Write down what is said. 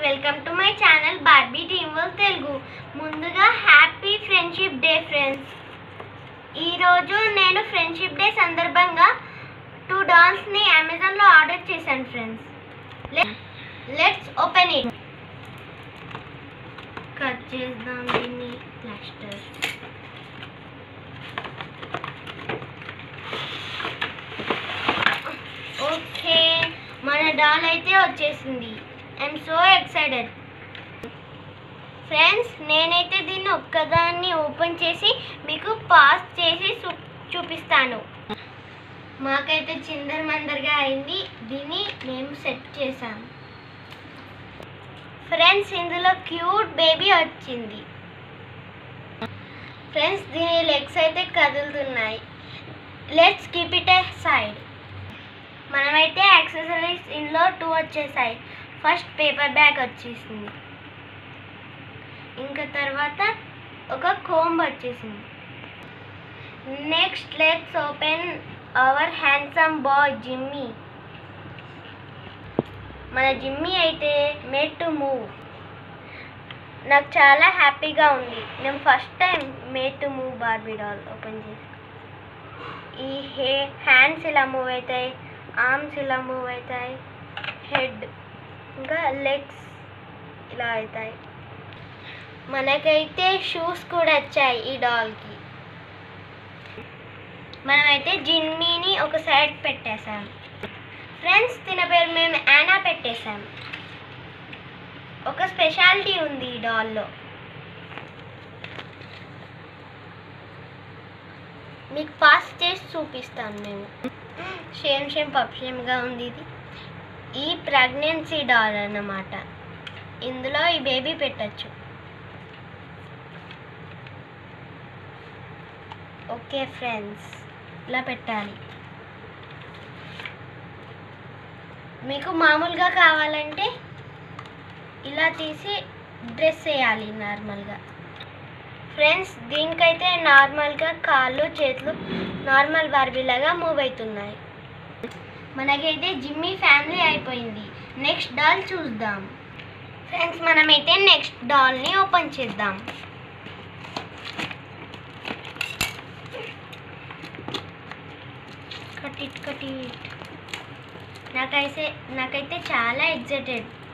welcome to my channel Barbie team work Telugu ముందుగా happy friendship day friends ఈరోజు నేను friendship day సందర్భంగా two డాల్స్ని అమెజాన్లో ఆర్డర్ చేశాను friends let's open it cut చేద్దాం దీన్ని ప్లాస్టర్ ఓకే మన డాల్ అయితే వచ్చేసింది ఐఎమ్ సో ఎక్సైటెడ్ ఫ్రెండ్స్ నేనైతే దీన్ని ఒక్కదాన్ని ఓపెన్ చేసి మీకు పాస్ చేసి చూ- చూపిస్తాను మాకైతే చిందర మందరగా అయింది దీన్ని మేము సెట్ చేసాం ఫ్రెండ్స్ ఇందులో క్యూట్ బేబీ వచ్చింది ఫ్రెండ్స్ దీని లెగ్స్ అయితే కదులుతున్నాయి let's keep it aside మనమైతే యాక్సెసరీస్ ఇందులో టూ వచ్చేసాయి ఫస్ట్ పేపర్ బ్యాగ్ వచ్చేసింది ఇంకా తర్వాత ఒక కోంబ్ వచ్చేసింది next let's open our handsome boy Jimmy మన జిమ్మీ అయితే మేడ్ టు మూవ్ నాకు చాలా హ్యాపీగా ఉంది నేను first time made to move Barbie doll open చేసి ఈ హే హ్యాండ్స్ ఇలా మూవ్ అవుతాయి ఆర్మ్స్ ఇలా మూవ్ అవుతాయి హెడ్ ఇంకా లెగ్స్ ఇలా అవుతాయి మనకైతే షూస్ కూడా వచ్చాయి ఈ డాల్కి మనమైతే జిమ్మీని ఒక సైడ్ పెట్టేశాం ఫ్రెండ్స్ తిన పేరు మేము యానా పెట్టేశాం ఒక స్పెషాలిటీ ఉంది ఈ డాల్లో మీకు పాస్ చేసి చూపిస్తాను మేము షేమ్ షేమ్ పప్ షేమ్గా ఉంది ఇది ఈ ప్రెగ్నెన్సీ డాల్ అన్నమాట ఇందులో ఈ బేబీ పెట్టచ్చు ఓకే ఫ్రెండ్స్ ఇలా పెట్టాలి మీకు మామూలుగా కావాలంటే ఇలా తీసి డ్రెస్ వేయాలి నార్మల్గా ఫ్రెండ్స్ దీనికైతే నార్మల్గా కాళ్ళు చేతులు నార్మల్ బార్బీలాగా మూవ్ అవుతున్నాయి మనకైతే జిమ్మీ ఫ్యామిలీ అయిపోయింది నెక్స్ట్ డాల్ చూద్దాం ఫ్రెండ్స్ మనమైతే నెక్స్ట్ డాల్ని ఓపెన్ చేద్దాం కట్ ఇట్ కట్ ఇట్ నాకైతే నాకైతే చాలా ఎగ్జైటెడ్